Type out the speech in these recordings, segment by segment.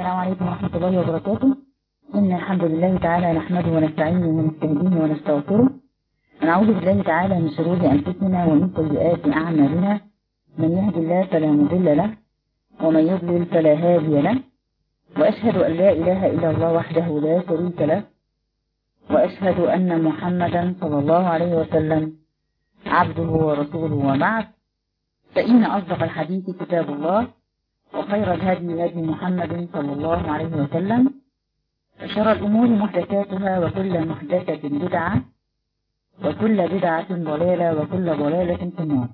السلام عليكم ورحمة الله وبركاته إن الحمد لله تعالى نحمده ونستعينه ونستهديه ونستغفره ونعوذ بالله تعالى من شرور أنفسنا ومن سيئات أعمالنا من يهد الله فلا مضل له ومن يضلل فلا هادي له وأشهد أن لا إله إلا الله وحده لا شريك له وأشهد أن محمدا صلى الله عليه وسلم عبده ورسوله وبعد فإن أصدق الحديث كتاب الله وخير الهدي هدي محمد صلى الله عليه وسلم وشر الأمور محدثاتها وكل محدثة بدعة وكل بدعة ضلالة وكل ضلالة في النار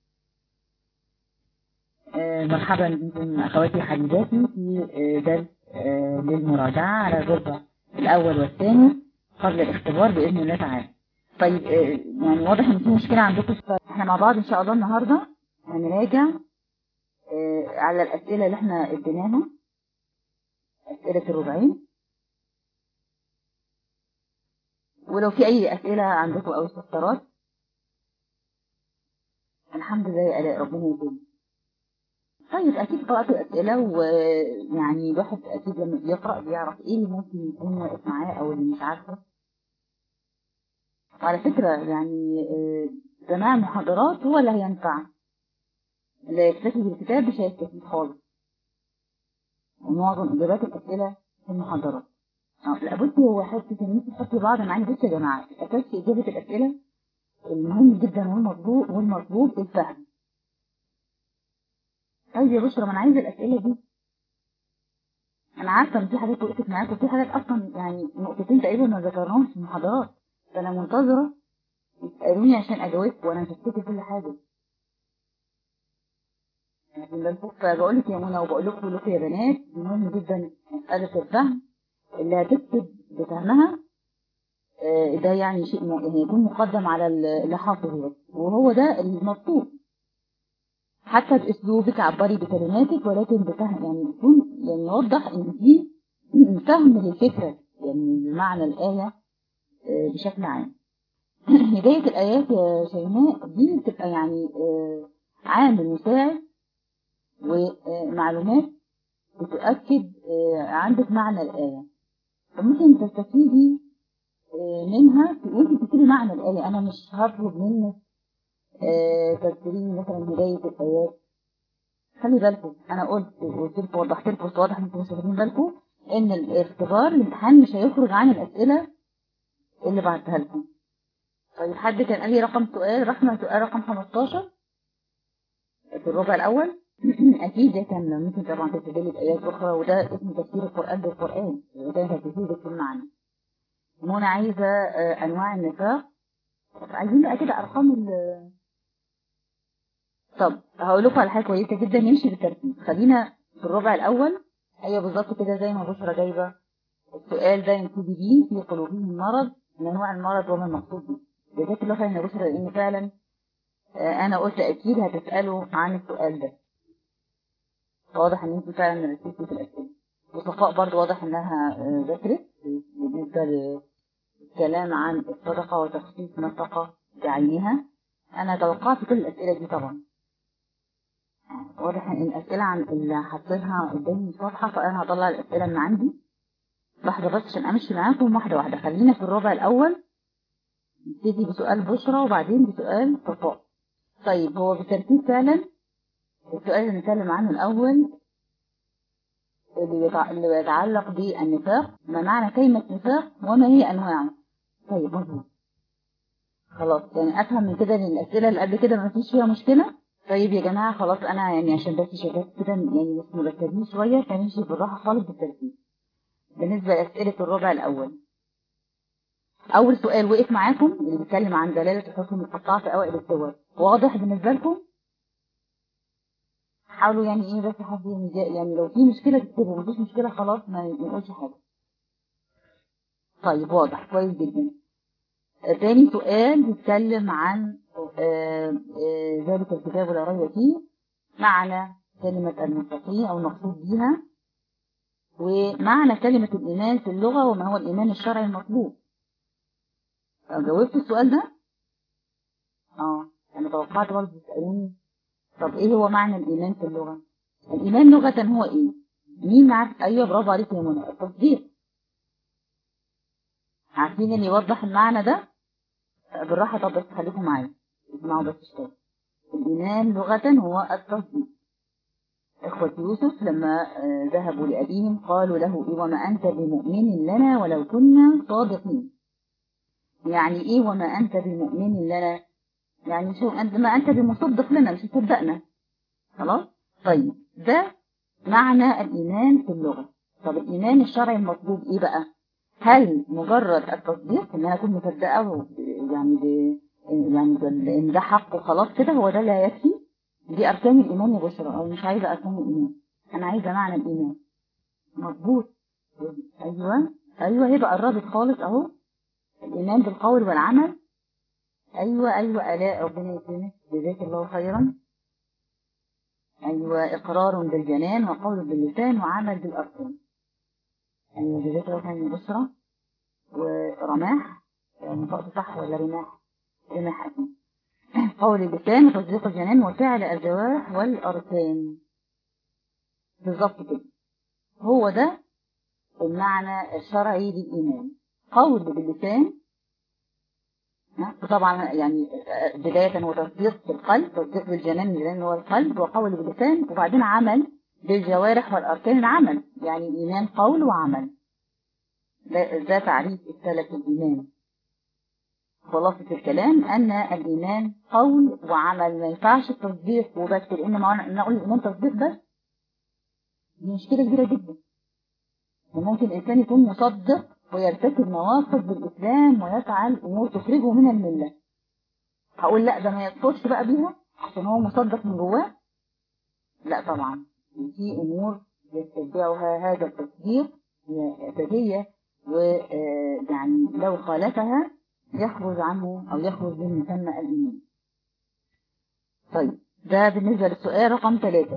آه مرحبا بكم أخواتي حبيباتي في آه درس آه للمراجعة على الربع الأول والثاني قبل الاختبار بإذن الله تعالى طيب يعني واضح ان في مشكلة عندكم احنا مع بعض ان شاء الله النهاردة هنراجع على الأسئلة اللي احنا اديناها أسئلة الربعين ولو في أي أسئلة عندكم أو استفسارات الحمد لله يا آلاء ربنا يكون طيب أكيد قرأت الأسئلة ويعني الواحد أكيد لما بيقرأ بيعرف إيه اللي ممكن يكون واقف معاه أو اللي مش عارفه وعلى فكرة يعني سماع المحاضرات هو اللي هينفع اللي يكتفي بالكتاب مش هيستفيد خالص ومعظم إجابات الأسئلة في المحاضرات لا بصي هو حتة إن أنت تحطي بعض معايا بصي يا جماعة الأساس في إجابة الأسئلة المهم جدا والمطلوب والمطلوب الفهم طيب يا بشرى ما أنا عايزة الأسئلة دي أنا عارفة إن في حاجات وقفت معاك وفي حاجات أصلا يعني نقطتين تقريبا ما ذكرناهمش في المحاضرات فأنا منتظرة يسألوني عشان أجاوبكم وأنا مش كل حاجة فبقول لك يا منى وبقول لكم لكم يا بنات مهم جدا مسألة الفهم اللي هتكتب بفهمها ده يعني شيء يعني يكون مقدم على اللي حافظه وهو ده المطلوب حتى بأسلوبك عبري بكلماتك ولكن بفهم يعني يكون يعني يوضح ان دي فهم للفكرة يعني بمعنى الآية بشكل عام هداية الآيات يا شيماء دي بتبقى يعني عامل مساعد ومعلومات بتؤكد عندك معنى الآية فممكن تستفيدي منها وانت تكتبي معنى الآية أنا مش هطلب منك تذكريني مثلا هداية الآيات خلي بالكم أنا قلت قلت لكم وضحت لكم بس واضح انتم مش واخدين بالكم إن الاختبار الامتحان مش هيخرج عن الأسئلة اللي بعتها لكم طيب حد كان قال لي رقم سؤال رقم سؤال رقم 15 في الربع الأول أكيد ده كان ممكن طبعا تستدل بآيات أخرى وده اسم تفسير القرآن بالقرآن وده هتفيدك في المعنى منى عايزة أنواع النفاق عايزين بقى كده أرقام ال طب هقول لكم على حاجة كويسة جدا نمشي بالترتيب خلينا في الربع الأول أيوه بالظبط كده زي ما بشرى جايبة السؤال ده ينتهي بيه في قلوبهم مرض من أنواع المرض وما المقصود به جزاك الله خير يا بشرى لأن فعلا أنا قلت أكيد هتسألوا عن السؤال ده واضح ان انت فعلا ركزتي في الاسئله وصفاء برضو واضح انها ذكرت بالنسبه للكلام عن الصدقه وتخصيص نفقه بعينها انا توقعت كل الاسئله دي طبعا واضح ان الاسئله عن اللي حاطينها قدامي مش واضحه فانا هطلع الاسئله من عندي لحظه بس عشان امشي معاكم واحده واحده خلينا في الربع الاول نبتدي بسؤال بشرى وبعدين بسؤال صفاء طيب هو بالترتيب فعلا السؤال اللي نتكلم عنه الأول اللي يتعلق بالنفاق ما معنى كلمة نفاق وما هي أنواعه طيب مظبوط خلاص يعني أفهم من كده إن الأسئلة اللي قبل كده ما فيش فيها مشكلة طيب يا جماعة خلاص أنا يعني عشان بس شباب كده يعني بس مرتبين شوية فنمشي بالراحة خالص بالترتيب بالنسبة لأسئلة الربع الأول أول سؤال وقف معاكم اللي بيتكلم عن دلالة الحكم المقطعة في أوائل الصور واضح بالنسبة لكم؟ حاولوا يعني ايه بس حد يعني لو في مشكلة تكتبوا مفيش مشكلة خلاص ما نقولش حاجة طيب واضح كويس جدا تاني سؤال بيتكلم عن ذلك الكتاب لا ريب فيه معنى كلمة المتقين أو المقصود بها ومعنى كلمة الإيمان في اللغة وما هو الإيمان الشرعي المطلوب جاوبت السؤال ده؟ اه أنا توقعت برضه تسألوني طب ايه هو معنى الايمان في اللغة الايمان لغة هو ايه مين عارف ايوه برافو عليك يا منى التصديق عارفين اللي يوضح المعنى ده بالراحه طب بس خليكم معايا اسمعوا بس شويه الايمان لغه هو التصديق إخوة يوسف لما آه، ذهبوا لأبيهم قالوا له إيه وما أنت بمؤمن لنا ولو كنا صادقين يعني إيه وما أنت بمؤمن لنا يعني شو أنت ما أنت بمصدق لنا مش مصدقنا خلاص طيب ده معنى الإيمان في اللغة طب الإيمان الشرعي المطلوب إيه بقى هل مجرد التصديق إن أنا أكون مصدقة يعني ب... يعني بال- إن ده حق وخلاص كده هو ده لا يكفي دي أركان الإيمان يا بشرى أو مش عايزة أركان الإيمان أنا عايزة معنى الإيمان مظبوط أيوه أيوه هي بقى قربت خالص أهو الإيمان بالقول والعمل أيوه أيوه آلاء ربنا يكرمك جزاك الله خيرا أيوه إقرار بالجنان وقول باللسان وعمل بالأركان أيوه جزاك الله خيرا يا بشرى ورماح نطقت صح ولا رماح؟ رماح أكيد قول اللسان وتصديق الجنان وفعل الجوارح والأركان بالظبط كده هو ده المعنى الشرعي للإيمان قول باللسان ها؟ وطبعا يعني بداية هو تصديق بالقلب تصديق بالجنان الجنان هو القلب وقول باللسان وبعدين عمل بالجوارح والأركان العمل يعني الإيمان قول وعمل ده, ده تعريف السلف الإيمان خلاصة الكلام أن الإيمان قول وعمل ما ينفعش التصديق وبس لأن ما نقول الإيمان تصديق بس دي مشكلة كبيرة جدا وممكن الإنسان يكون مصدق ويرتكب مواقف بالإسلام ويفعل أمور تخرجه من الملة هقول لا ده ما يكفرش بقى بيها عشان هو مصدق من جواه لا طبعا في أمور يتبعها هذا التصديق اعتدية ويعني لو خالفها يخرج عنه أو يخرج من مسمى الإيمان طيب ده بالنسبة للسؤال رقم ثلاثة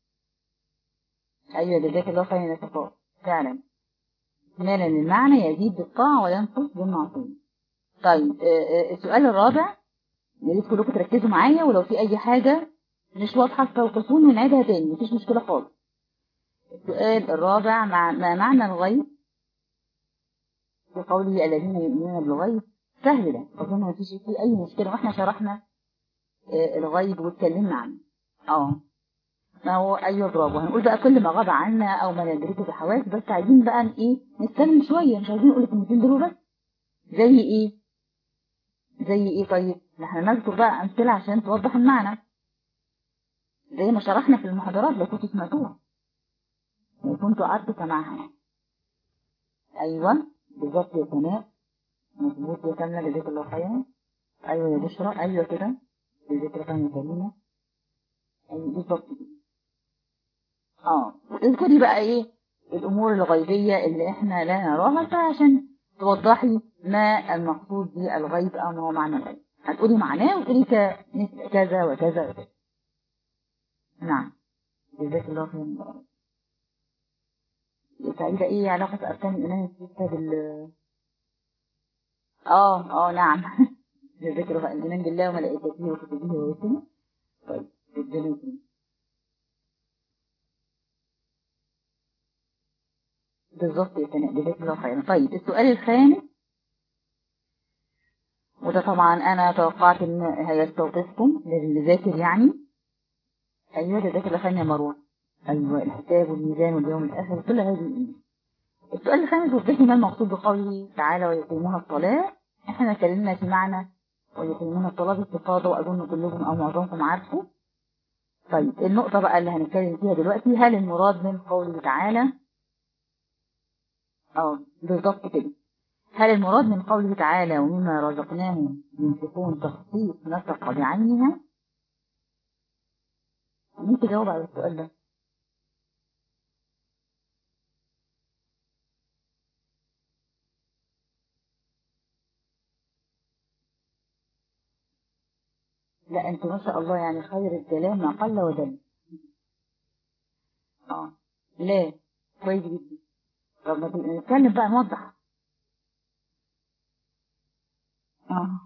أيوة جزاك الله خيرا يا صفاء فعلا مالا المعنى يزيد بالطاعة وينقص بالمعصية طيب آه، آه، السؤال الرابع يا ريت كلكم تركزوا معايا ولو في أي حاجة مش واضحة استوقفوني ونعيدها تاني مفيش مشكلة خالص السؤال الرابع مع ما معنى الغيب في قوله الذين يؤمنون بالغيب سهل ده أظن مفيش فيه أي مشكلة وإحنا شرحنا آه، الغيب واتكلمنا عنه اه ما هو ايوه برافو هنقول بقى كل ما غاب عنا او ما ندركه بحواس بس عايزين بقى ن- ايه نتكلم شويه مش عايزين نقول الكلمتين دول بس زي ايه زي ايه طيب ما احنا نذكر بقى امثله عشان توضح المعنى زي ما شرحنا في المحاضرات لو كنتوا سمعتوها لو كنتوا قعدتوا سماعها ايوه بالظبط يا سناء مظبوط يا كامله جزاك الله خيرا ايوه يا بشرى ايوه كده جزاك الله خيرا يا كريمه ايوه بالظبط كده اه اذكري بقى ايه الامور الغيبيه اللي احنا لا نراها فعشان توضحي ما المقصود بالغيب او ما هو معنى الغيب هتقولي معناه وتقولي ك- مثل كذا وكذا وكذا نعم جزاك الله خيرا يا سعيدة ايه علاقة اركان الايمان الستة بال اه اه نعم جزاك الله خيرا الايمان بالله وملائكته وكتبه ورسله طيب ربنا يكرمك بالظبط يا سناء جزاك الله خيرا طيب السؤال الخامس وده طبعا انا توقعت ان هيستوقفكم للي ذاكر يعني ايوه جزاك الله خيرا يا مروه ايوه الحساب والميزان واليوم الاخر كل هذه الامور السؤال الخامس وضحي ما المقصود بقوله تعالى ويقيمون الصلاه احنا اتكلمنا في معنى ويقيمون الصلاه باستفاضه واظن كلكم او معظمكم عارفه طيب النقطه بقى اللي هنتكلم فيها دلوقتي هل المراد من قوله تعالى اه بالظبط كده هل المراد من قوله تعالى ومما رزقناهم ينفقون تخصيص نفقة بعينها مين تجاوب على السؤال ده لا انتوا ما شاء الله يعني خير الكلام ما قل ودل اه لا كويس جدا طب ما تبقى نتكلم بقى نوضح اه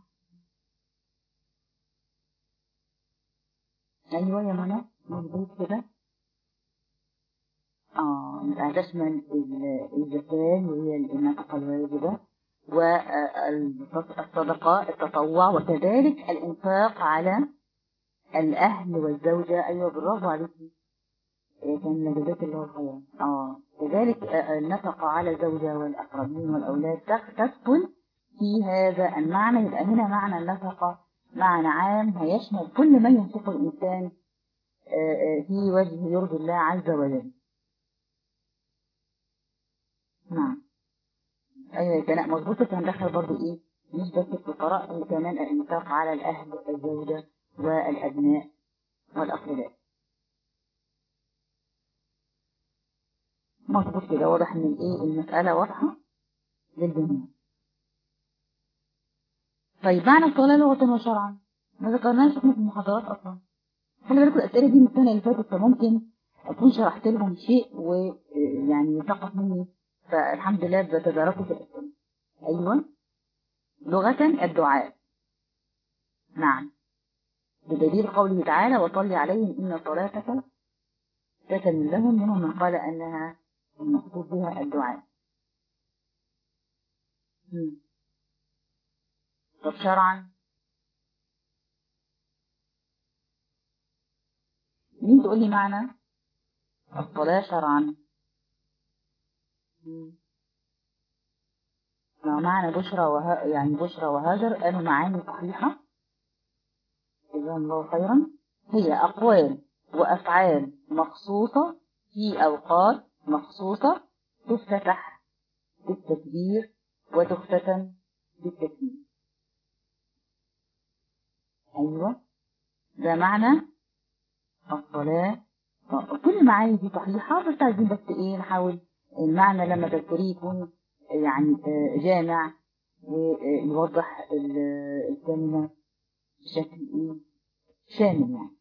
ايوه يا منى مظبوط كده اه يبقى تشمل ال- الزكاة وهي النفقة الواجبة والصدقة التطوع وكذلك الإنفاق على الأهل والزوجة أيوة برافو عليكي إيه كان جزاك الله خيرا اه كذلك آه، النفقة على الزوجة والأقربين والأولاد تخ- تدخل في هذا المعنى يبقى هنا معنى النفقة معنى عام هيشمل كل ما ينفقه الإنسان آه، آه، في وجه يرضي الله عز وجل نعم أيوة يا كلام مظبوط بس هندخل برضو إيه مش بس الفقراء اللي كمان الإنفاق على الأهل والزوجة والأبناء والأقرباء مظبوط كده واضح إن الإيه المسألة واضحة للجميع طيب معنى الصلاة لغة وشرعا ما ذكرناش احنا في المحاضرات أصلا خلي بالكم الأسئلة دي من السنة اللي فاتت فممكن أكون شرحت لهم شيء ويعني سقط مني فالحمد لله بتداركوا في الأسئلة أيوة لغة الدعاء نعم بدليل قوله تعالى وصل عليهم إن صلاتك سكن لهم منهم من قال أنها المقصود بها الدعاء مم. طب شرعا مين تقول لي معنى الصلاة شرعا مم. لو معنى بشرى وه... يعني بشرى وهاجر قالوا معاني صحيحة جزاهم الله خيرا هي أقوال وأفعال مخصوصة في أوقات مخصوصة تفتتح بالتكبير وتختتم بالتسليم أيوة ده معنى الصلاة كل المعاني دي صحيحة بس عايزين بس إيه نحاول المعنى لما تذكريه يكون يعني آه، جامع ويوضح ال- الكلمة بشكل إيه شامل يعني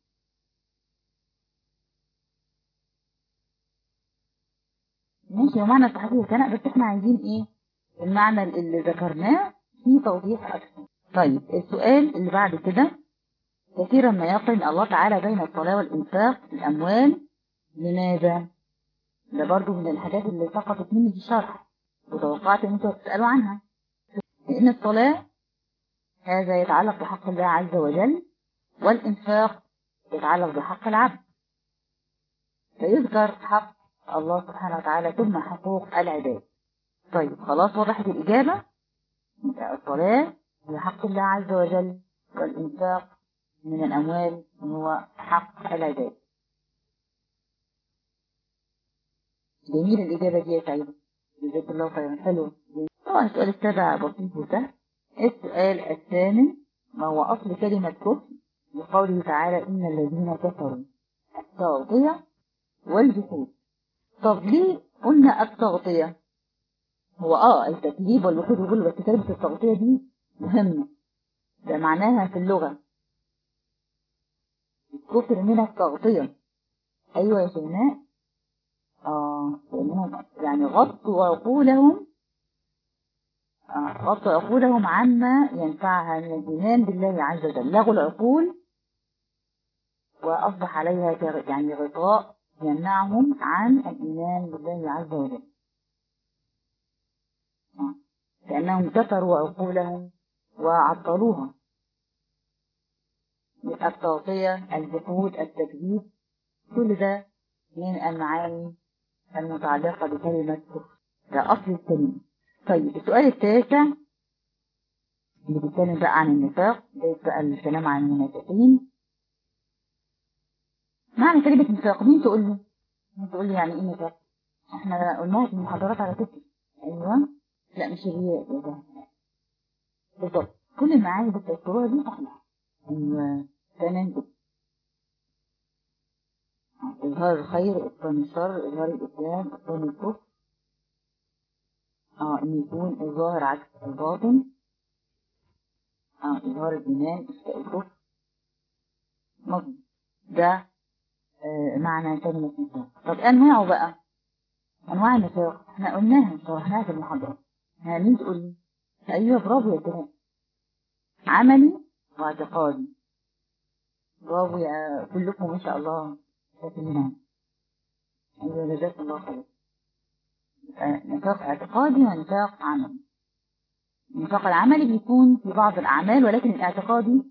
ماشي ومعنى صحيح الكلام بس احنا عايزين ايه المعنى اللي ذكرناه في توضيح اكثر طيب السؤال اللي بعد كده كثيرا ما يقرن الله تعالى بين الصلاة والإنفاق في الأموال لماذا؟ ده برضو من الحاجات اللي سقطت مني في الشرح وتوقعت ان انتوا تسألوا عنها لأن الصلاة هذا يتعلق بحق الله عز وجل والإنفاق يتعلق بحق العبد فيذكر حق الله سبحانه وتعالى ثم حقوق العباد طيب خلاص وضحت الإجابة يبقى الصلاة هي حق الله عز وجل والإنفاق من الأموال هو حق العباد جميل الإجابة دي يا سعيدة جزاك الله خيرا حلو طبعا السؤال السابع بسيط وسهل السؤال الثامن ما هو أصل كلمة كفر بقوله تعالى إن الذين كفروا التغطية والجحود طب ليه قلنا التغطية هو اه التكذيب والوحود والغلو بس كلمة التغطية دي مهمة ده معناها في اللغة الكفر من التغطية أيوة يا شيماء اه لأنهم يعني غطوا عقولهم آه غطوا عقولهم عما ينفعها من الإيمان بالله عز وجل لغوا العقول وأصبح عليها كغ- يعني غطاء يمنعهم عن الإيمان بالله عز وجل آه. لأنهم كسروا عقولهم وعطلوها التغطية الجحود التكذيب كل ده من المعاني المتعلقة بكلمة كفر ده أصل الكلمة طيب السؤال التاسع اللي بيتكلم بقى عن النفاق ده بقى الكلام عن المنافقين معنى كلمة نفاق مين تقول لي؟ مين تقول لي يعني ايه نفاق؟ احنا قلناها في المحاضرات على فكرة ايوه لا مش الرياء يا جماعة بالظبط كل المعاني اللي بتذكروها دي صحيحة ايوه تمام كده إظهار الخير إبطان الشر إظهار الإسلام إبطان الكفر اه إن يكون الظاهر عكس الباطن اه إظهار الإيمان إخفاء الكفر مظبوط ده آه معنى كلمة نفاق طب أنواعه بقى أنواع النفاق احنا قلناها شرحناها في المحاضرة ها مين تقول لي أيوه برافو يا كلام عملي واعتقادي برافو يا كلكم ما شاء الله شاكرين أيوة جزاك الله خير نفاق اعتقادي ونفاق عملي النفاق العملي بيكون في بعض الأعمال ولكن الاعتقادي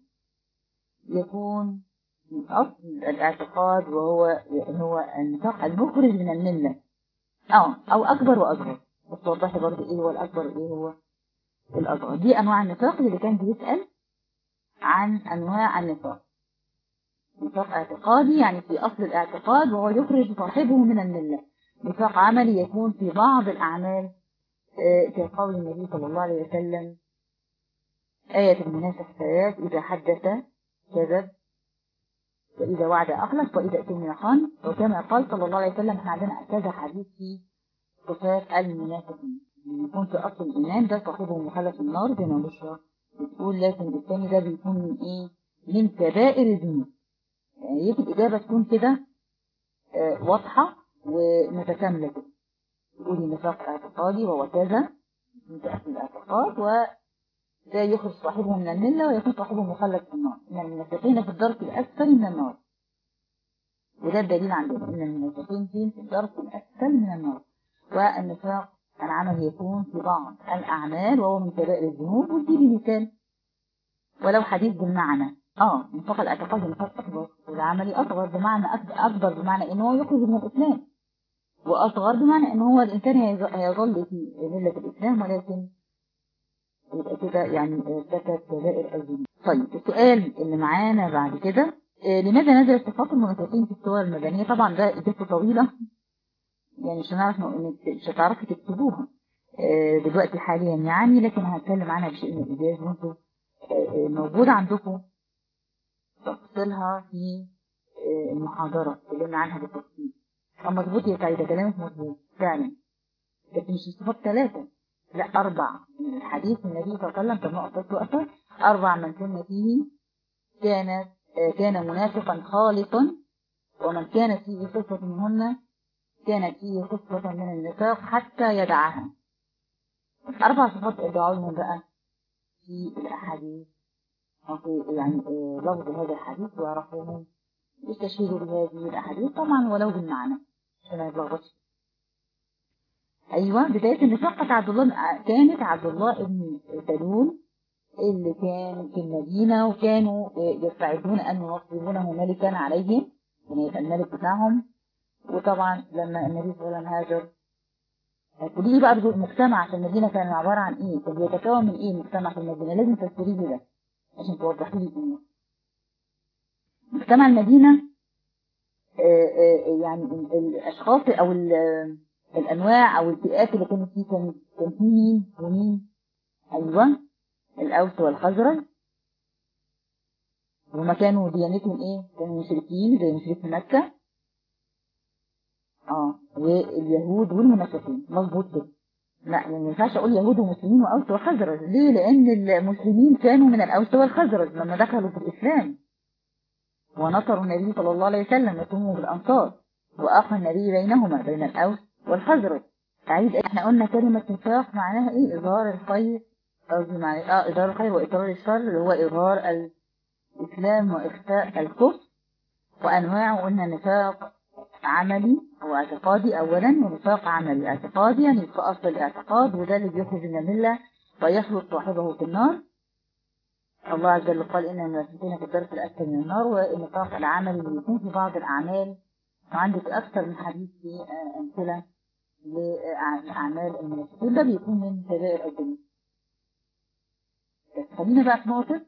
يكون من أصل الاعتقاد وهو هو النفاق المخرج من الملة أو أو أكبر وأصغر بس وضحي برضه إيه هو الأكبر وإيه هو الأصغر دي أنواع النفاق اللي كان بيسأل عن أنواع النفاق نفاق اعتقادي يعني في أصل الاعتقاد وهو يخرج صاحبه من الملة نفاق عملي يكون في بعض الأعمال كقول النبي صلى الله عليه وسلم آية المنافق ثلاث إذا حدث كذب وإذا وعد أخلص وإذا أتمنى خان وكما قال صلى الله عليه وسلم احنا عندنا كذا حديث في صفات المنافقين يكون في أصل الإيمان ده صاحبه مخلف النار زي ما بشرى بتقول لكن الثاني ده بيكون من إيه من كبائر الذنوب يعني يجب الإجابة تكون كده آه واضحة ومتكاملة كده تقولي نفاق اعتقادي وهو كذا من تأصل الاعتقاد وده يخرج صاحبه من الملة ويكون صاحبه مخلد في النار إن المنافقين في الدرك الأسفل من النار وده الدليل عندنا إن المنافقين في الدرك الأسفل من النار والنفاق العمل يكون في بعض الأعمال وهو من كبائر الذنوب ودي مثال ولو حديث بالمعنى اه نفاق الاعتقاد نفاق أكبر والعملي أصغر بمعنى أكبر بمعنى إن هو يخرج من الإسلام وأصغر بمعنى إن هو الإنسان هيظل في ملة الإسلام ولكن يبقى كده يعني ارتكب كبائر الذنوب. طيب السؤال اللي معانا بعد كده لماذا نزلت صفات المنافقين في السور المدنية؟ طبعا ده إجابته طويلة يعني مش هنعرف مش هتعرفي تكتبوها دلوقتي حاليا يعني لكن هتكلم عنها بشيء من الإيجاز وانتوا موجودة عندكم تفصيلها في المحاضرة اتكلمنا عنها بالتفصيل. اه مظبوط يا سعيدة كلامك مظبوط فعلا لكن مش الصفات ثلاثة لا أربع من الحديث النبي صلى الله عليه وسلم كما قلت وقفة أربع من كن فيه كانت كان منافقا خالصا ومن كانت فيه صفة منهن كانت فيه صفة من النفاق حتى يدعها أربع صفات ادعوا لهم بقى في الأحاديث وفي يعني لفظ هذا الحديث ويعرفوهم يستشهدوا بهذه الأحاديث طبعا ولو بالمعنى عشان ما يتلخبطش أيوة بداية النفاق عبد الله كانت عبد الله بن سلول اللي كان في المدينة وكانوا يستعدون أن ينصبونه ملكا عليهم يعني يبقى الملك بتاعهم وطبعا لما النبي صلى الله عليه وسلم هاجر قولي لي بقى المجتمع في المدينة كان عبارة عن إيه؟ كان بيتكون من إيه المجتمع في المدينة؟ لازم تفسري لي ده عشان توضحي لي الأمور. مجتمع المدينة يعني الأشخاص أو الأنواع أو الفئات اللي كانت فيه كان كان فيه مين ومين أيوة الأوس والخزرج وما كانوا ديانتهم إيه كانوا مشركين زي مشرك مكة اه واليهود والمنافقين مظبوط كده لا ما ينفعش اقول يهود ومسلمين واوس وخزرج ليه لان المسلمين كانوا من الاوس والخزرج لما دخلوا في الاسلام ونصروا النبي صلى الله عليه وسلم يقوموا بالأنصار وأخى النبي بينهما بين الأوس والخزرج سعيد احنا قلنا كلمة نفاق معناها ايه إظهار الخير قصدي معنى اه إظهار الخير وإظهار الشر اللي هو إظهار الإسلام وإخفاء الكفر وأنواعه قلنا نفاق عملي أو اعتقادي أولا ونفاق عملي اعتقادي يعني في أصل الاعتقاد وده اللي بيخرج من الملة ويخلط صاحبه في النار الله عز وجل قال إن المنافقين في الدرس الأسفل من النار والنفاق العملي اللي يكون في بعض الأعمال وعندك أكثر من حديث في أمثلة لأعمال المنافقين ده بيكون من كبائر الذنوب. خلينا بقى في نقطة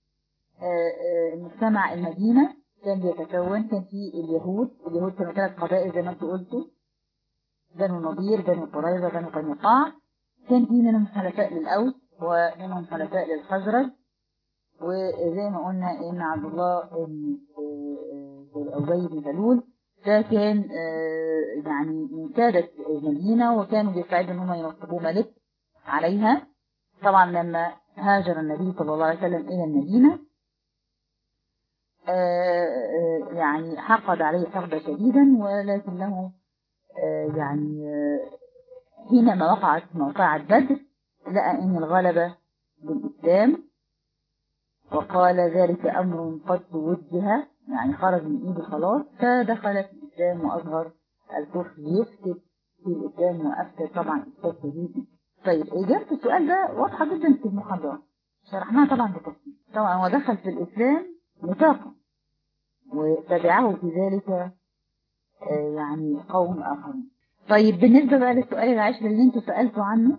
مجتمع المدينة كان بيتكون كان في اليهود اليهود كانوا ثلاث قبائل زي ما انتوا قلتوا بنو نضير بنو قريظة بنو قينقاع كان في منهم حلفاء للأوس ومنهم حلفاء للخزرج وزي ما قلنا ان عبد الله بن أبي بن سلول ده كان يعني من سادة المدينة وكانوا بيستعدوا ان هم ينصبوا ملك عليها طبعا لما هاجر النبي صلى الله عليه وسلم إلى المدينة يعني حقد عليه حقدا شديدا ولكنه يعني حينما وقعت موقعة بدر لقى ان الغلبة بالإسلام وقال ذلك أمر قد توجه يعني خرج من إيده خلاص فدخل في الإسلام وأظهر الكفر يفسد في الإسلام وأفسد طبعا إفساد شديد طيب إجابة السؤال ده واضحة جدا في المحاضرة شرحناها طبعا بتفصيل طبعا هو دخل في الإسلام نفاقا وتبعه في ذلك يعني قوم آخرين طيب بالنسبة بقى للسؤال العاشر اللي انتوا سألتوا عنه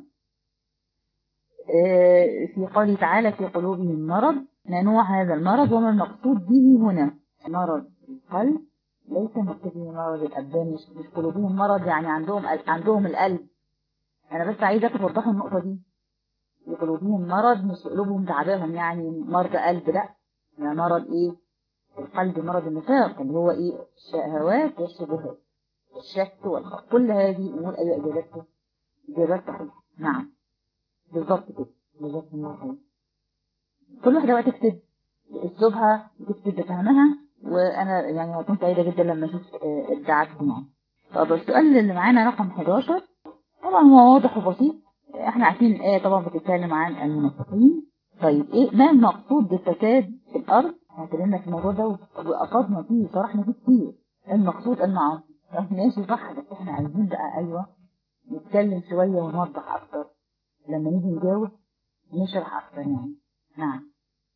في قوله تعالى في قلوبهم مرض ما نوع هذا المرض وما المقصود به هنا مرض القلب ليس مقصود به مرض الأبدان مش مش قلوبهم مرض يعني عندهم عندهم القلب أنا بس عايزة توضحوا النقطة دي في قلوبهم مرض مش قلوبهم تعباهم يعني مرض قلب لا ده مرض ايه القلب مرض النفاق اللي هو ايه الشهوات والشبهات الشك والخوف كل هذه امور ايوه اجابتها اجابات صحيحه نعم بالظبط كده بالظبط الله كل واحده بقى تكتب اسلوبها تكتب بفهمها وانا يعني هكون سعيده جدا لما اشوف ابداعاتكم معايا طب السؤال اللي معانا رقم 11 طبعا هو واضح وبسيط احنا عارفين الايه طبعا بتتكلم عن المنافقين طيب ايه ما المقصود بالفساد في الارض احنا اتكلمنا في الموضوع ده وافضنا فيه شرحنا فيه كتير المقصود المعاصي ماشي صح بس احنا عايزين بقى ايوه نتكلم شويه ونوضح اكتر لما نيجي نجاوب نشرح اكتر يعني نعم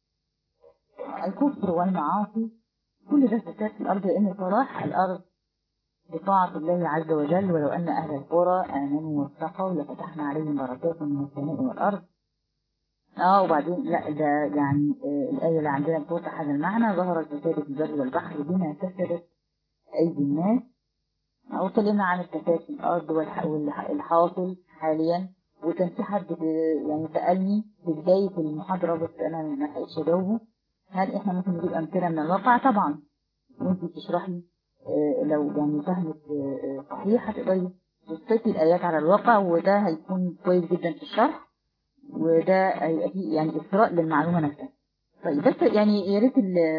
الكفر والمعاصي كل ده فساد في الارض لان صلاح الارض بطاعة الله عز وجل ولو أن أهل القرى آمنوا واتقوا لفتحنا عليهم بركات من السماء والأرض اه وبعدين لا ده يعني آه الآية اللي عندنا بتوضح هذا المعنى ظهر الفساد في البر والبحر بما كسبت أيدي الناس أو اتكلمنا عن الفساد في الأرض والحاصل حاليا وكان في حد يعني سألني في بداية المحاضرة بس أنا ما لحقتش أجاوبه هل إحنا ممكن نجيب أمثلة من الواقع؟ طبعا وأنت بتشرحي لو يعني فهمت صحيح هتقدري تثبتي الآيات على الواقع وده هيكون كويس جدا في الشرح وده هيبقى فيه يعني إثراء للمعلومة نفسها طيب بس يعني يا ريت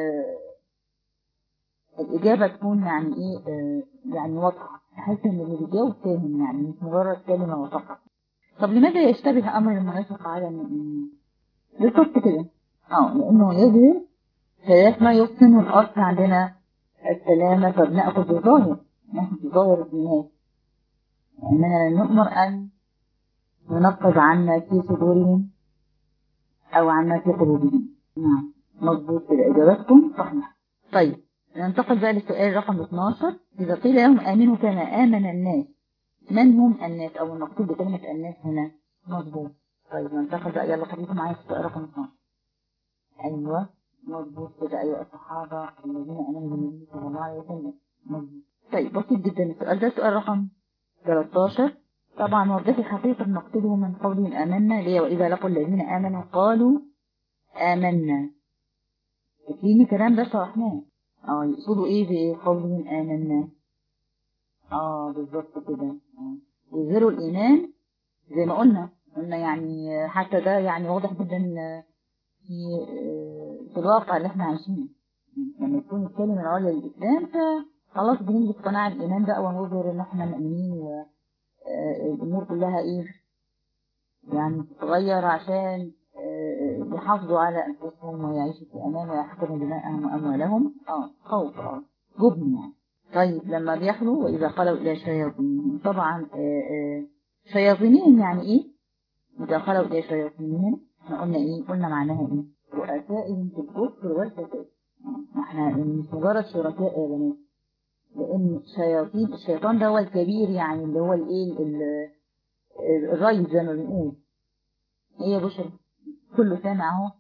الإجابة تكون يعني إيه يعني واضحة بحيث إن اللي بيجاوب فاهم يعني مش مجرد كلمة وفقط طب لماذا يشتبه أمر المنافق على المؤمنين؟ بالظبط كده اه لأنه يظهر ثلاث ما يحسن الأصل عندنا السلامة فبنأخذ بظاهر نأخذ بظاهر الناس إننا نؤمر أن ننقض عنا في صدورهم أو عنا في قلوبهم نعم مضبوط كده إجابتكم صحيحة طيب ننتقل بقى للسؤال رقم 12 إذا قيل لهم آمنوا كما آمن الناس من هم الناس أو المقصود بكلمة الناس هنا مضبوط طيب ننتقل بقى يلا خليكم معايا في السؤال رقم 12 أيوه مظبوط كده أيوة الصحابة الذين آمنوا بالنبي صلى الله عليه وسلم مظبوط طيب بسيط جدا السؤال ده سؤال رقم 13 طبعا وضحي حقيقة مقصوده من قولهم آمنا ليه وإذا لقوا الذين آمنوا قالوا آمنا فيني كلام ده شرحناه اه يقصدوا ايه بقولهم آمنا اه بالظبط كده اه يظهروا الإيمان زي ما قلنا قلنا يعني حتى ده يعني واضح جدا في في الواقع اللي احنا عايشينه لما تكون الكلمة العليا للإسلام فخلاص بنيجي اقتناع الإيمان بقى ونظهر إن احنا مؤمنين والأمور كلها إيه يعني تتغير عشان يحافظوا على أنفسهم ويعيشوا في أمان ويحفظوا دماءهم وأموالهم اه خوف اه جبن يعني طيب لما بيخلوا وإذا خلوا إلى شياطينهم طبعا شياطينهم يعني إيه؟ إذا خلوا إلى شياطينهم احنا قلنا إيه؟ قلنا معناها إيه؟ رؤسائهم في الكفر والفساد احنا مش مجرد شركاء يا بنات لان شياطين الشيطان ده هو الكبير يعني اللي هو الايه الرئيس زي ما بنقول ايه يا بشر كله سامع اهو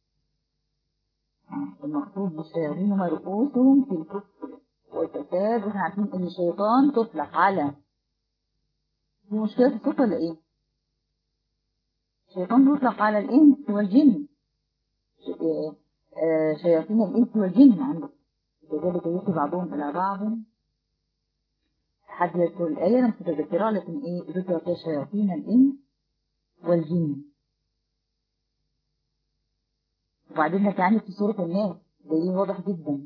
المقصود بالشياطين هم رؤوسهم في الكفر والفساد واحنا عارفين ان الشيطان تطلق على في مشكلة في الصوت ولا ايه؟ الشيطان يطلق على الانس والجن شياطين الإنس والجن عندك كذلك يوحي بعضهم إلى بعض حد يذكر الآية لم تتذكرها لكن إيه ذكر فيها شياطين الإنس والجن وبعدين لك يعني في سورة الناس دليل واضح جدا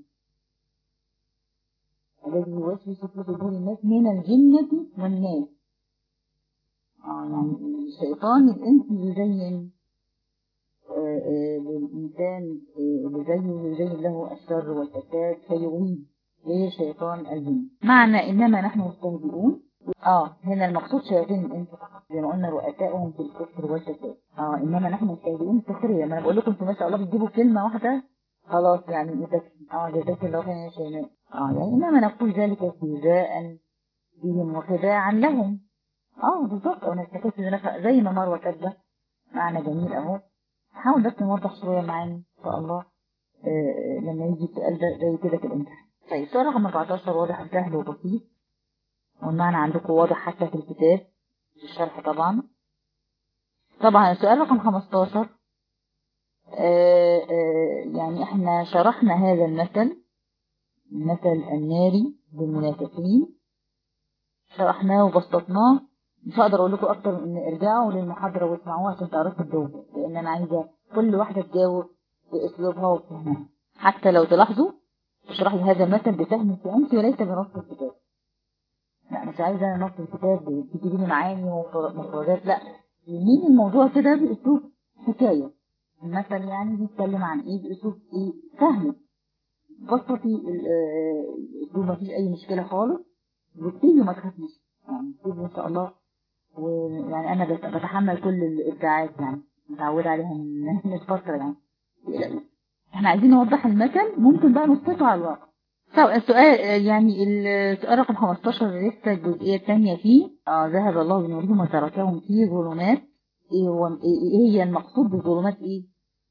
الذي يوسوس في صدور الناس من الجنة والناس اه يعني الشيطان الإنس يزين للإنسان اللي زيه يزين له الشر والفساد فيغويه غير شيطان الجن معنى إنما نحن مستهزئون اه هنا المقصود شياطين الانس زي ما قلنا رؤسائهم في الكفر والفساد اه انما نحن مستهزئون السخريه ما انا بقول لكم انتوا ما شاء الله بتجيبوا كلمه واحده خلاص يعني تكفي اه جزاك الله خيرا يا شيماء اه يعني انما نقول ذلك استهزاء بهم وخداعا لهم اه بالظبط او نستفاد زي ما مروه كاتبه معنى جميل اهو حاول بس نوضح شويه معانا ان شاء الله آه لما يجي السؤال ده زي كده في الامتحان طيب سؤال رقم 14 واضح سهل وبسيط والمعنى عندكم واضح حتى في الكتاب في الشرح طبعا طبعا السؤال رقم 15 آه آه يعني احنا شرحنا هذا المثل المثل الناري بالمنافقين شرحناه وبسطناه مش هقدر اقول لكم اكتر من ان ارجعوا للمحاضره واسمعوها عشان تعرفوا تجاوبوا لان انا عايزه كل واحده تجاوب باسلوبها وبفهمها حتى لو تلاحظوا تشرحي هذا المثل بفهمك انت وليس بنص الكتاب لا مش عايزه نص الكتاب تجيبي لي معاني ومفردات لا يمين الموضوع كده باسلوب حكايه المثل يعني بيتكلم عن ايه باسلوب ايه فهمك بسطي الاسلوب مفيش اي مشكله خالص وابتدي وما تخافيش يعني ابتدي ان شاء الله ويعني انا بتحمل كل الابداعات يعني متعوده عليها من فتره يعني احنا عايزين نوضح المثل ممكن بقى نسقطه على الواقع طب السؤال يعني السؤال رقم 15 لسه الجزئيه الثانيه فيه اه ذهب الله بنورهم وتركهم في ظلمات ايه هو ايه هي المقصود بالظلمات ايه؟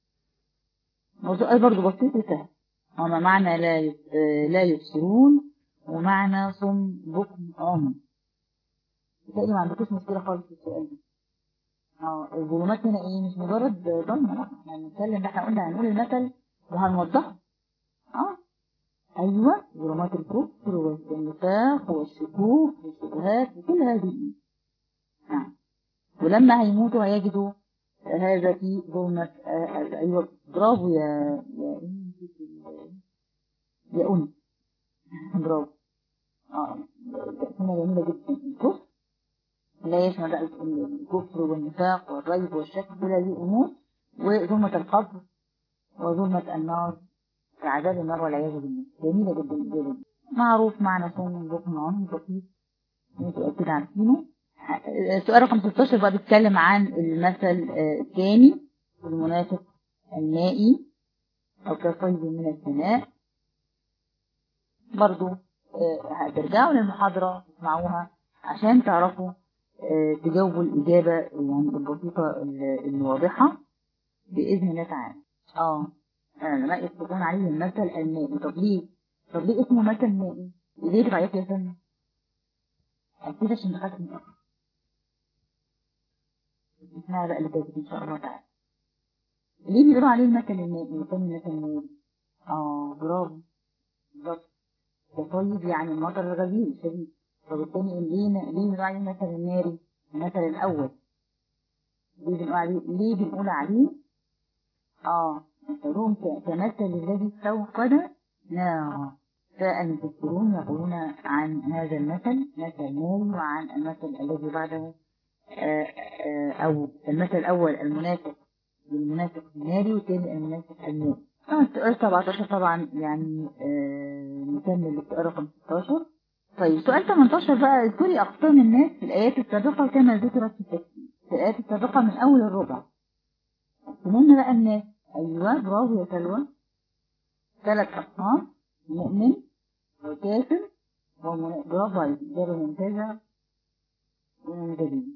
موضوع برضه بسيط وسهل وما معنى لا لا يبصرون ومعنى صم بكم عمي بالتالي ما عندكوش مشكلة خالص في السؤال ده اه الظلمات هنا ايه مش مجرد ضلمة لا احنا بنتكلم احنا قلنا هنقول المثل وهنوضحه اه ايوه ظلمات الكفر والنفاق والشكوك والشبهات وكل هذه نعم ولما هيموتوا هيجدوا هذا في ظلمة آه ايوه برافو يا يا يا أم برافو اه تقسيمة جميلة جدا الكفر لا يشمل بقى الكفر والنفاق والريب والشك كل هذه أمور وظلمة القبر وظلمة النار في عذاب النار والعياذ بالله جميلة جدا الإجابة دي معروف معنى صوم بكم عام بسيط انتوا أكيد عارفينه السؤال رقم 16 بقى بيتكلم عن المثل الثاني المنافق المائي أو كصيد من السماء برضو هترجعوا للمحاضرة تسمعوها عشان تعرفوا تجاوبوا الإجابة يعني البسيطة الواضحة بإذن الله تعالى اه العلماء يطلقون عليه المثل المائي طب ليه؟ طب ليه اسمه مثل مائي؟ ليه تبعيت يا سنة؟ أكيد عشان دخلت من أخر اسمها بقى اللي جايبت إن شاء الله تعالى ليه بيقولوا عليه المثل المائي؟ مثل المثل المائي اه برافو بالظبط وطيب يعني المطر الغزير الشديد فبالتالي ليه ليه بنقول عليه المثل الناري المثل الأول ليه بنقول عليه ليه بنقول عليه اه مثلهم كمثل الذي استوقد نارا فالمفسرون يقولون عن هذا المثل مثل ناري وعن المثل الذي بعده آآ آآ أو المثل الأول المنافق المنافق الناري والثاني المنافق المائي السؤال 17 طبعا يعني نكمل السؤال رقم 16 طيب سؤال 18 بقى اذكري أقسام الناس في الآيات السابقة كما ذكرت في التفسير في الآيات السابقة من أول الربع قسمنا بقى الناس أيوة برافو يا سلوى ثلاث أقسام مؤمن وكافر ومن... برافو عليك إجابة ممتازة وممتازين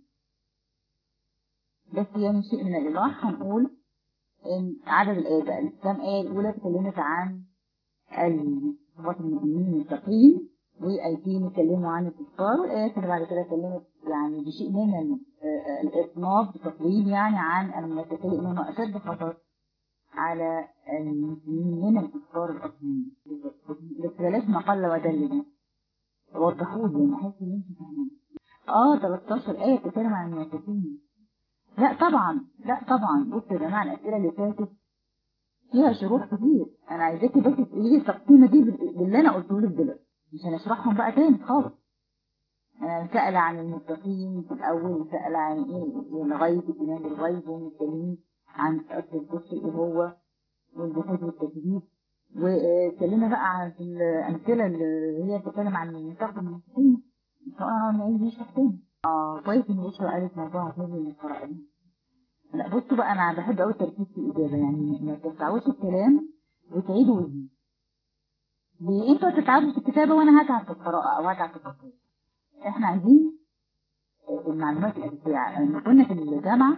بس يعني شيء من الإيضاح هنقول إن عدد الآيات بقى الكام آية الأولى اتكلمت عن صفات المؤمنين المتقين وآيتين اتكلموا عن الكفار والآيات اللي بعد كده اتكلمت يعني بشيء من الإطناب بتقليل يعني عن المنافقين لأنهم أشد خطر على المسلمين من الكفار الأصليين بس بلاش ما قل ودل ده وضحوا لي أنا حاسس إن أنتوا فاهمين اه 13 آية بتتكلم عن المنافقين لا طبعا لا طبعا بص يا جماعة الأسئلة اللي فاتت فيها شروح كتير أنا عايزاكي بس تقولي لي التقسيمة دي باللي أنا قلته لك دلوقتي مش هنشرحهم بقى تاني خالص أنا سأل عن المتقين في الأول سأل عن إيه الغيب إيمان بالغيب ومتكلمين عن أصل الكفر إيه هو والجحود والتكذيب واتكلمنا بقى عن الأمثلة اللي هي بتتكلم عن النطاق المسيحي سواء نعيد مش تاني اه كويس ان بشرى قالت موضوع هذه القراءة لا بصوا بقى انا بحب قوي التركيز في الاجابه يعني ما تقطعوش الكلام وتعيدوا وزني ليه انتوا هتتعبوا في الكتابه وانا هتعب في القراءه او هتعب في التصوير احنا عايزين المعلومات الاساسيه لما كنا في الجامعه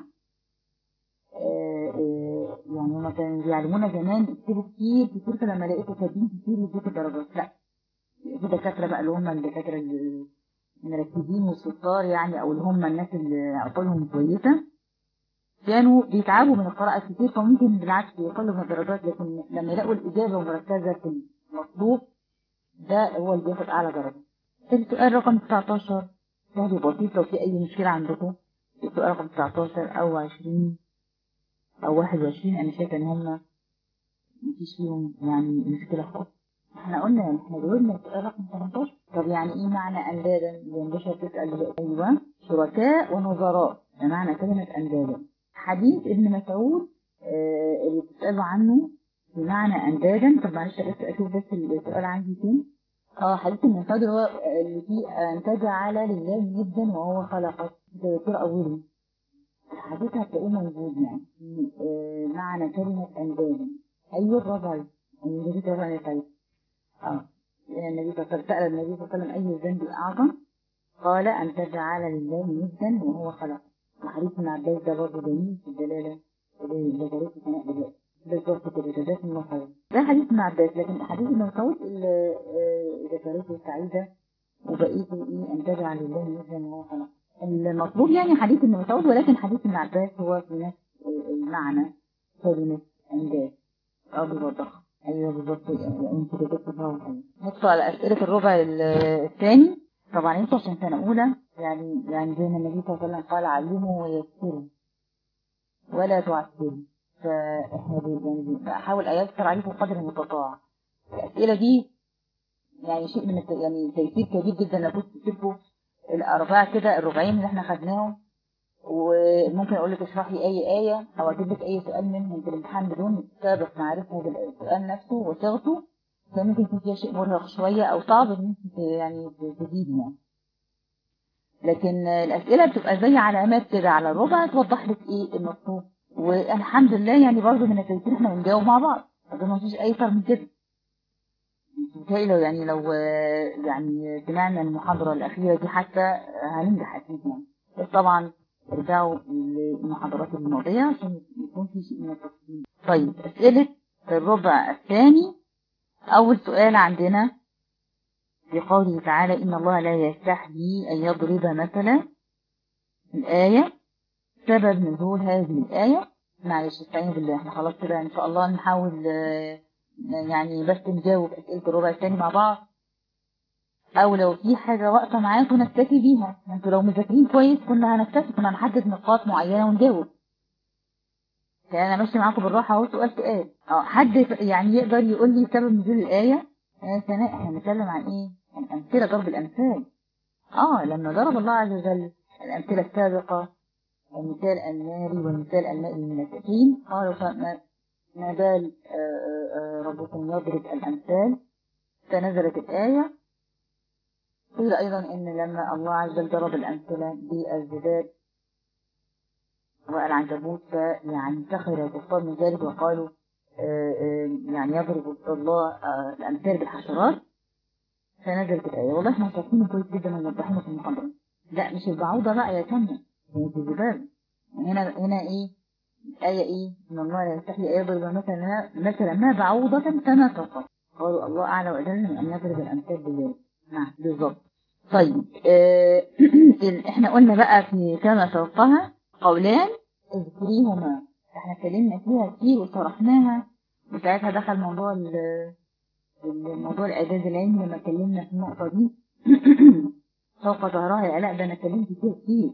يعني هما كانوا بيعلمونا زمان اكتبوا كتير كتير فلما لقيتوا كاتبين كتير يدوكوا درجات لا في دكاتره بقى اللي هم الدكاتره المركزين والشطار يعني او اللي هم الناس اللي عقولهم كويسه كانوا بيتعبوا من القراءة كتير فممكن بالعكس يقلوا من الدرجات لكن لما يلاقوا الإجابة مركزة في المطلوب ده هو اللي بياخد أعلى درجة. السؤال رقم 19 سهل بسيط لو في أي مشكلة عندكم السؤال رقم 19 أو 20 أو 21 أنا شايفة إن هما مفيش فيهم يعني مشكلة خالص. احنا قلنا احنا جاوبنا السؤال رقم 18 طب يعني ايه معنى أندادا؟ زي ما بشر تسأل أيوه شركاء ونظراء ده معنى كلمة أندادا. حديث ابن مسعود آه اللي بتسألوا عنه بمعنى أندادا طب معلش بس أشوف بس السؤال عندي فين اه حديث ابن مسعود اللي هو اللي فيه أن تجعل لله جدا وهو خلقك ده دكتور أولي الحديث هتلاقوه موجود يعني آه معنى كلمة أندادا أيوه برافو عليك النبي برافو عليك اه النبي صلى الله عليه وسلم سأل النبي صلى الله عليه وسلم أي الذنب أعظم قال أن تجعل لله جدا وهو خلقك وحديث ابن عباس ده برضه جميل في الدلالة اللي ذكرته ثناء دلوقتي بالظبط كده جزاك الله خير ده حديث ابن عباس لكن حديث ابن مسعود اللي ذكرته سعيدة وبقيته ايه ان تجعل لله نزلا وهو خلق المطلوب يعني حديث ابن مسعود ولكن حديث ابن عباس هو في نفس المعنى كلمة انداز اه بيوضحها ايوه بالظبط انت كده تفهم ندخل على اسئلة الربع الثاني طبعا انتوا عشان سنة أولى يعني يعني زي ما النبي صلى الله عليه وسلم قال علموا ويسروا ولا تعسروا فاحنا يعني بحاول أيسر عليكم قدر المستطاع الأسئلة دي يعني شيء من يعني تيسير كبير جدا لو كنت تكتبوا الأربعة كده الربعين اللي احنا خدناهم وممكن أقول لك اشرح لي أي آية أو أجيب لك أي سؤال منهم في الامتحان بدون سابق معرفة بالسؤال نفسه وصيغته فممكن يكون فيها شيء مرهق شوية أو صعب إن أنت يعني تزيد يعني لكن الأسئلة بتبقى زي علامات كده على الربع توضح لك إيه المطلوب والحمد لله يعني برضه من التيسير إحنا بنجاوب مع بعض ما فيش أيسر من كده لو يعني لو يعني سمعنا المحاضرة الأخيرة دي حتى هننجح أكيد يعني بس طبعا ارجعوا للمحاضرات الماضية عشان يكون في شيء من التفصيل طيب أسئلة الربع الثاني أول سؤال عندنا في قوله تعالى إن الله لا يستحيي أن يضرب مثلا الآية سبب نزول هذه الآية معلش استعين بالله احنا خلاص كده إن شاء الله نحاول يعني بس نجاوب أسئلة الربع الثاني مع بعض أو لو في حاجة واقفة معاكم نكتفي بيها انتوا لو مذاكرين كويس كنا هنكتفي كنا هنحدد نقاط معينة ونجاوب يعني أنا ماشي معاكم بالراحة أهو سؤال سؤال اه حد يعني يقدر يقول لي سبب نزول الآية يا سناء احنا بنتكلم عن ايه؟ الأمثلة ضرب الأمثال اه لما ضرب الله عز وجل الأمثلة السابقة المثال الناري والمثال المائي للمساكين قالوا فما ما بال ربكم يضرب الأمثال فنزلت الآية قيل أيضا إن لما الله عز وجل ضرب الأمثلة بالزباد والعنكبوت فيعني سخر الكفار من ذلك وقالوا يعني يضرب الله الأمثال بالحشرات فنزلت الآية والله احنا شايفين كويس جدا وموضحينه في المحاضرة لا مش البعوضة بقى يا كمل هي في الزبال هنا هنا ايه الآية ايه ان الله لا يستحي أن يضرب مثلا مثلا ما بعوضة فما فوقها قالوا الله أعلى وأجل من أن يضرب الأمثال بالله نعم بالظبط طيب اه احنا قلنا بقى في كما فوقها قولان اذكريهما احنا اتكلمنا فيها كتير وشرحناها وساعتها دخل موضوع الموضوع الاعجاز العلمي لما اتكلمنا في النقطه دي فوق ظهرها يا لا ده انا اتكلمت فيها كتير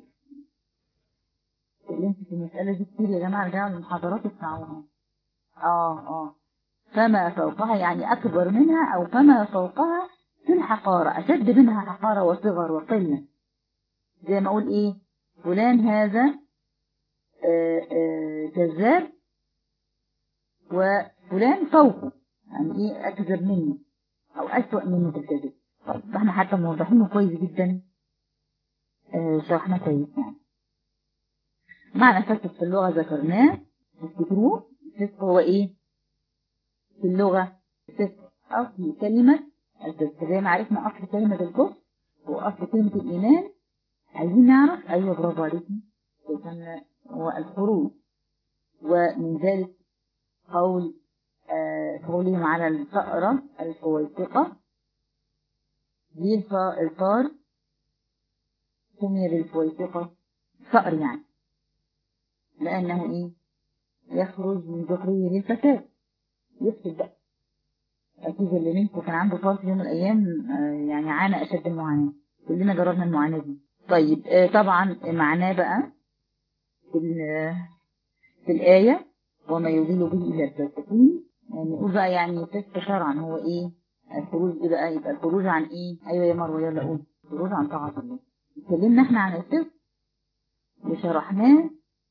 اتكلمت في المساله دي كتير يا جماعه ارجعوا للمحاضرات اسمعوها اه اه فما فوقها يعني اكبر منها او فما فوقها في الحقاره اشد منها حقاره وصغر وقله زي ما اقول ايه فلان هذا كذاب وفلان فوقه يعني ايه اكذب مني او اسوأ مني في الكذب طيب احنا حتى موضحينه كويس جدا آه شرحنا كويس يعني معنى فسق في اللغة ذكرناه تفتكروه الفسق هو ايه في اللغة الفسق اصل كلمة الفسق زي ما عرفنا اصل كلمة الكفر واصل كلمة الايمان عايزين نعرف ايوه برافو عليكم هو الخروج ومن ذلك قول آه قولهم على الفأرة الفويسقة دي الفار سمي بالفويسقة فأر يعني لأنه إيه يخرج من ذكره للفساد يفسد بقى أكيد اللي منكم كان عنده فار في يوم من الأيام آه يعني عانى أشد المعاناة كلنا جربنا المعاناة دي طيب آه طبعا معناه بقى في, في الآية وما يضل به إلا الفاسقين يعني نقول بقى يعني فسق شرعا هو إيه الخروج إيه بقى يبقى الخروج عن إيه أيوة يا مروة يلا قول الخروج عن طاعة الله اتكلمنا إحنا عن الفسق وشرحناه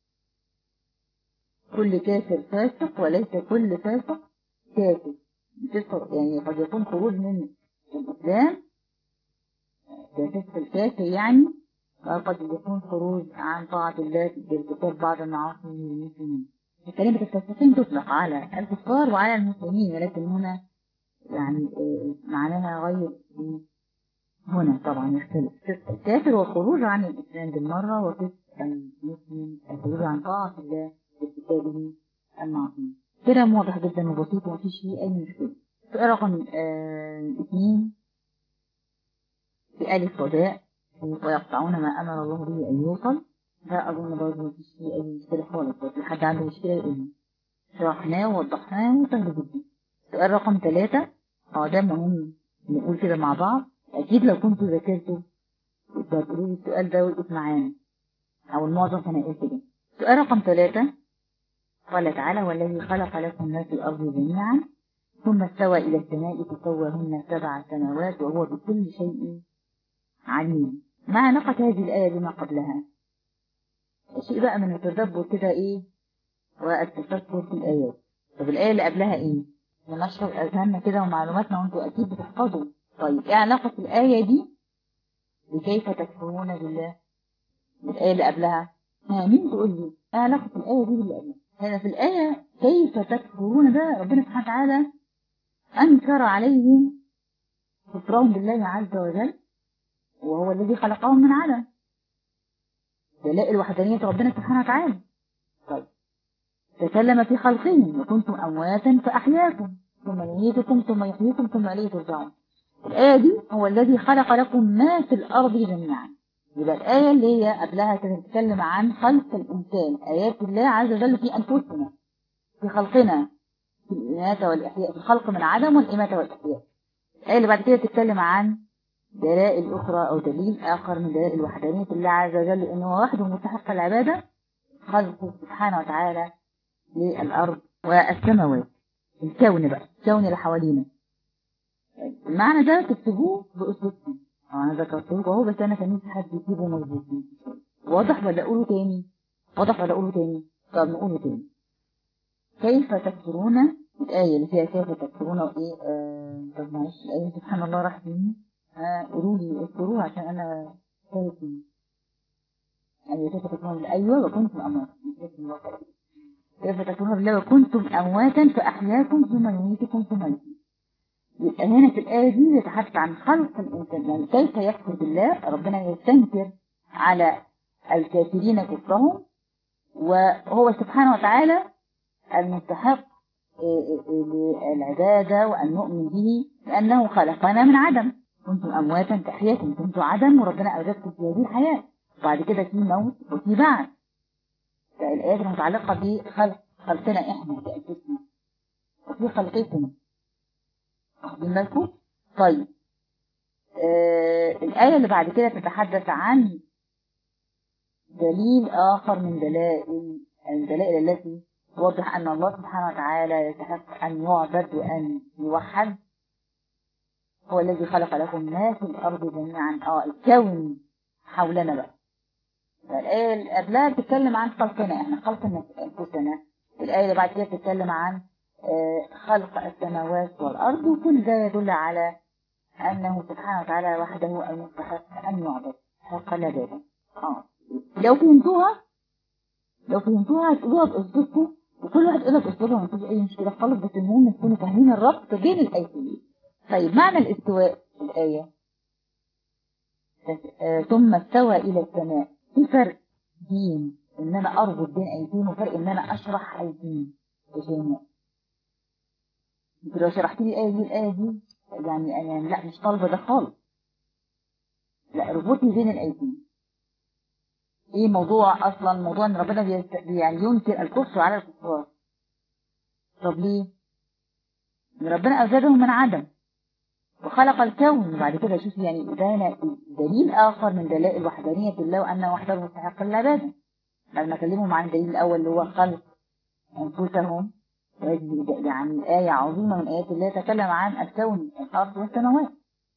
كل كافر فاسق وليس كل فاسق كافر الفسق يعني قد يكون خروج من الإسلام كفسق الكافر يعني وقد يكون خروج عن طاعة الله بارتكاب بعض المعاصي من المسلمين كلمة الفاسقين تطلق على الكفار وعلى المسلمين ولكن هنا يعني معناها غير هنا طبعا يختلف فسق الكافر والخروج عن الإسلام بالمرة وفسق المسلم الخروج عن طاعة الله بارتكابه المعصية كده واضح جدا وبسيط ومفيش فيه أي مشكلة سؤال رقم اثنين في ألف وداء ويقطعون ما أمر الله به أن يوصل ده أظن برضه مفيش فيه أي مشكلة خالص بس حد عنده مشكلة يقول لي شرحناه ووضحناه وسهل جدا سؤال رقم ثلاثة اه ده مهم نقول كده مع بعض أكيد لو كنتوا ذاكرتوا تقولوا لي السؤال ده وقف معانا أو المعظم كان قال كده سؤال رقم ثلاثة قال تعالى والذي خلق لكم ما في الأرض جميعا ثم استوى إلى السماء فسواهن سبع سماوات وهو بكل شيء عليم ما علاقة هذه الآية بما قبلها شيء بقى من التدبر كده إيه والتفكر في الآيات طب الآية اللي قبلها إيه ننشر أذهاننا كده ومعلوماتنا وانتوا أكيد بتحفظوا طيب إيه علاقة الآية دي بكيف تكفرون بالله الآية اللي قبلها ها مين تقول لي إيه علاقة الآية دي باللي قبلها هنا في الآية كيف تكفرون ده ربنا سبحانه وتعالى أنكر عليهم كفرهم بالله عز وجل وهو الذي خلقهم من عدم دلائل وحدانية ربنا سبحانه وتعالى طيب تكلم في خلقهم وكنتم أمواتا فأحياكم ثم يميتكم ثم يحييكم ثم إليه ترجعون الآية دي هو الذي خلق لكم ما في الأرض جميعا يبقى الآية اللي هي قبلها كانت بتتكلم عن خلق الإنسان آيات الله عز وجل في أنفسنا في خلقنا في الإماتة والإحياء في الخلق من عدم والإماتة والإحياء الآية اللي بعد كده تتكلم عن دلائل أخرى أو دليل آخر من دلائل وحدانية الله عز وجل أنه وحده مستحق العبادة خلقه سبحانه وتعالى للأرض والسماوات الكون بقى الكون اللي حوالينا المعنى ده تكتبوه بأسلوبكم أنا ذكرته لكم أهو بس أنا كان نفسي حد يجيبه مظبوط واضح ولا أقوله تاني واضح ولا أقوله تاني طب نقوله تاني كيف تكفرون الآية اللي فيها كيف تكفرون وإيه آه طب معلش الآية سبحان الله راح مني آه قولوا لي اذكروها عشان أنا تاهت مني أيوة كيف تكفرون بالله أيوة وكنتم أمواتا كيف تكفرون بالله وكنتم أمواتا فأحياكم ثم يميتكم ثم يحييكم يبقى هنا في الآية دي يتحدث عن خلق الإنسان يعني كيف يكفر بالله ربنا يستنكر على الكافرين كفرهم وهو سبحانه وتعالى المستحق للعبادة وأن نؤمن به لأنه خلقنا من عدم كنتم أمواتا تحياكم كنتم عدم وربنا أوجدكم في هذه الحياة وبعد كده في موت وفي بعد الآيات المتعلقة بخلق خلقنا إحنا بأنفسنا وفي خلقكم واخدين بالكم طيب آه الآية اللي بعد كده تتحدث عن دليل آخر من دلائل الدلائل التي توضح أن الله سبحانه وتعالى يستحق أن يعبد وأن يوحد هو الذي خلق لكم ما في الأرض جميعا اه الكون حولنا بقى الآية اللي قبلها بتتكلم عن خلقنا احنا خلق أنفسنا الآية اللي بعد كده بتتكلم عن خلق السماوات والأرض وكل ده يدل على أنه سبحانه وتعالى وحده المستحق أن يعبد حق العبادة آه. لو فهمتوها لو فهمتوها هتقولوها بأسلوبكم وكل واحد يقول لك أسلوبها مفيش أي مشكلة خالص بس المهم تكونوا فاهمين الربط بين الآيتين طيب معنى الاستواء في الآية ثم استوى إلى السماء في فرق بين إن أنا أربط بين آيتين وفرق إن أنا أشرح آيتين بجميع انت لو شرحت لي الآية دي الآية دي يعني أنا لا مش طالبة ده خالص لا ربطي بين الآيتين ايه موضوع اصلا موضوع ان ربنا بيست... يعني ينكر الكفر على الكفار طب ليه ان ربنا اوجدهم من عدم وخلق الكون وبعد كده شوف يعني ده دليل اخر من دلائل وحدانية الله وانه وحده مستحق للعباده لما اكلمهم عن الدليل الاول اللي هو خلق انفسهم يعني آية عظيمة من آيات الله تكلم عن الكون الأرض والسماوات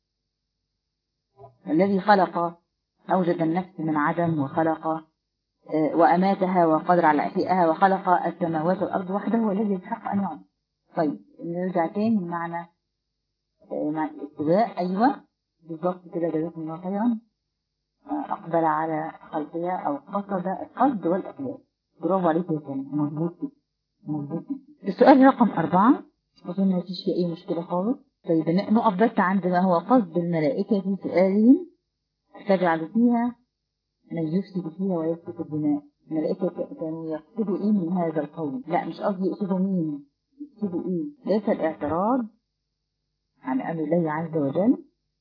الذي خلق أوجد النفس من عدم وخلق وأماتها وقدر على إحيائها وخلق السماوات والأرض وحده هو الذي يستحق أن يعبد طيب نرجع تاني معنى مع الاستواء أيوة بالضبط كده جزاكم الله خيرا أقبل على خلقها أو قصد القصد والأقياد برافو عليك يا سامي مظبوط مظبوط السؤال رقم أربعة أظن ما فيش فيه أي مشكلة خالص طيب نقف بس عند ما هو قصد الملائكة في سؤالهم تجعل فيها من يفسد فيها ويسفك الدماء الملائكة كانوا يقصدوا ايه من هذا القول لا مش قصدي يقصدوا مين يقصدوا ايه ليس الاعتراض عن امر الله عز وجل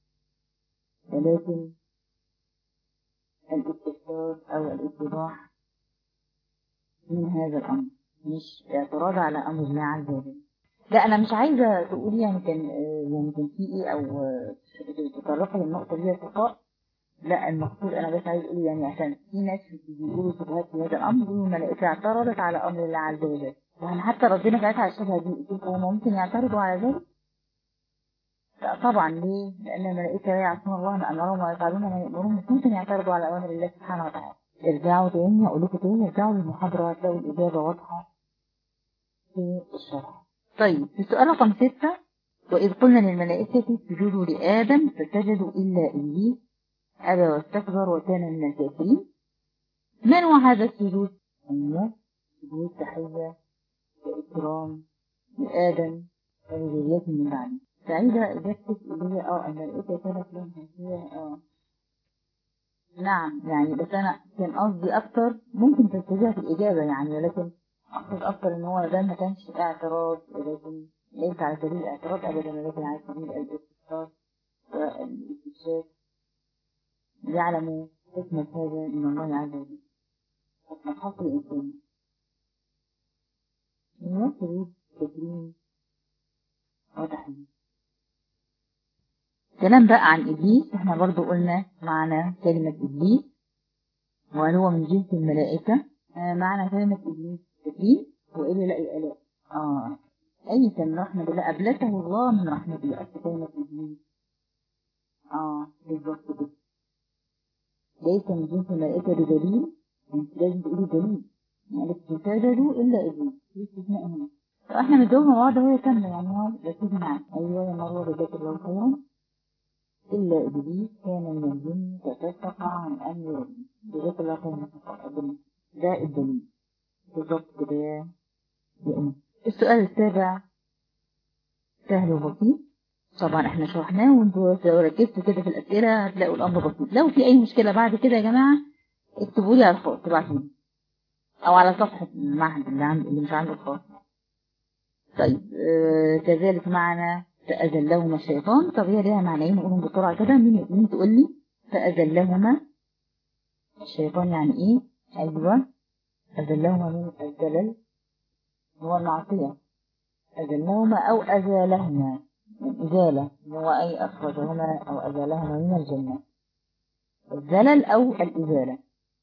ولكن الاستفسار او الاتضاح من هذا الامر مش اعتراض على امر الله عز وجل لا انا مش عايزه تقولي يعني كان يعني كان في ايه او تطرقي للنقطه دي ارتقاء لا المقصود انا بس عايز اقول يعني عشان في ناس بيقولوا شبهات في هذا الامر والملائكه اعترضت على امر الله عز وجل يعني حتى ردنا ساعتها على الشبهه دي قلت هم ممكن يعترضوا على ذلك لا طبعا ليه؟ لان الملائكه لا يعصون الله ما امرهم ويفعلون ما يامرون مش ممكن يعترضوا على اوامر الله سبحانه وتعالى ارجعوا تاني اقول لكم تاني ارجعوا للمحاضره هتلاقوا الاجابه واضحه في الشرح طيب السؤال رقم ستة وإذ قلنا للملائكة اسجدوا لآدم فسجدوا إلا إبليس أبى واستكبر وكان من الكافرين من هو هذا السجود؟ أيوة سجود تحية وإكرام لآدم وذريته من بعده سعيدة إجابتك اللي هي اه الملائكة كانت لهم هي اه نعم يعني بس أنا كان قصدي أكتر ممكن تستجيب في الإجابة يعني ولكن أقصد أكتر إن هو ده ما كانش اعتراض ولكن ليس على سبيل الاعتراض أبدا ولكن على سبيل الاستفسار والاستكشاف يعلم حكمة هذا من الله عز وجل حكمة حق الإنسان من شروط تكريم وتحميل كلام بقى عن إبليس احنا برضو قلنا معنى كلمة إبليس وهل هو من جنس الملائكة آه معنى كلمة إبليس تكريم وإلا لا الآلاء آه أي كان رحمة بالله أبلته الله من رحمة الله أصل كلمة إبليس آه بالظبط كده ليس من جنس الملائكة بدليل انت لازم تقولي دليل يعني تسجدوا إلا إبليس في استثناء هنا فاحنا متجاوبين مع بعض وهي كاملة يعني هو ركزي معايا أيوة يا مروة جزاك الله خيرا إلا إبليس كان من الجن فتفق عن أمر ربي جزاك الله خيرا ده الدليل بالظبط كده يا أم السؤال السابع سهل وبسيط طبعا احنا شرحناه وانتوا لو ركزتوا كده في الأسئلة هتلاقوا الأمر بسيط لو في أي مشكلة بعد كده يا جماعة اكتبوا لي على الخاص تبعتوا أو على صفحة المعهد اللي, عند اللي مش عنده الخاص طيب آه كذلك معنا فأذلهما الشيطان طب هي ليها معنيين نقولهم بسرعة كده مين مين تقول لي فأذلهما الشيطان يعني ايه أيوة أذلهما من الزلل هو المعصية أذلهما أو أزالهما إزالة هو أي أخرجهما أو أزالهما من الجنة الزلل أو الإزالة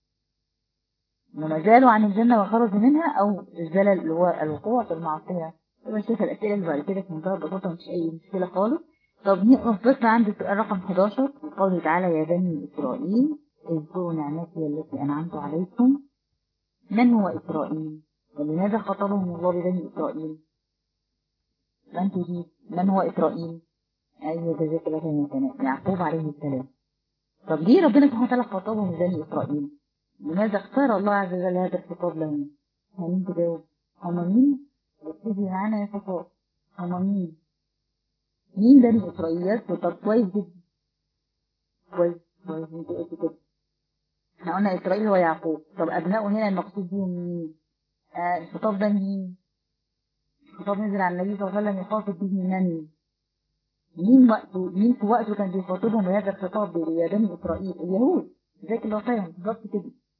إنما زالوا عن الجنة وخرجوا منها أو الزلل اللي هو الوقوع في المعصية طبعا شايف الأسئلة اللي بعد كده في منتهى البساطة مش أي مشكلة خالص طب نقف بس عند السؤال رقم 11 قوله تعالى يا بني إسرائيل اذكروا نعمتي التي أنعمت عليكم من هو إسرائيل ولماذا خطبهم الله ببني إسرائيل من تجيب من هو إسرائيل أيوة جزاك الله خير يا سناء يعقوب عليه السلام طب ليه ربنا سبحانه وتعالى خاطبهم بني إسرائيل لماذا اختار الله عز وجل هذا الخطاب لهم هل تجاوب هم مين ركزي معانا يا صفاء هم مين مين بني إسرائيل طب كويس جدا كويس كويس انت قلت كده احنا قلنا إسرائيل هو يعقوب طب أبنائه هنا المقصود بيهم مين آه الخطاب ده مين الخطاب نزل على النبي صلى الله عليه وسلم يخاطب به من مين وقته مين في وقته كان بيخاطبهم بهذا الخطاب يا بني إسرائيل اليهود ذاك الله خيرا بالظبط كده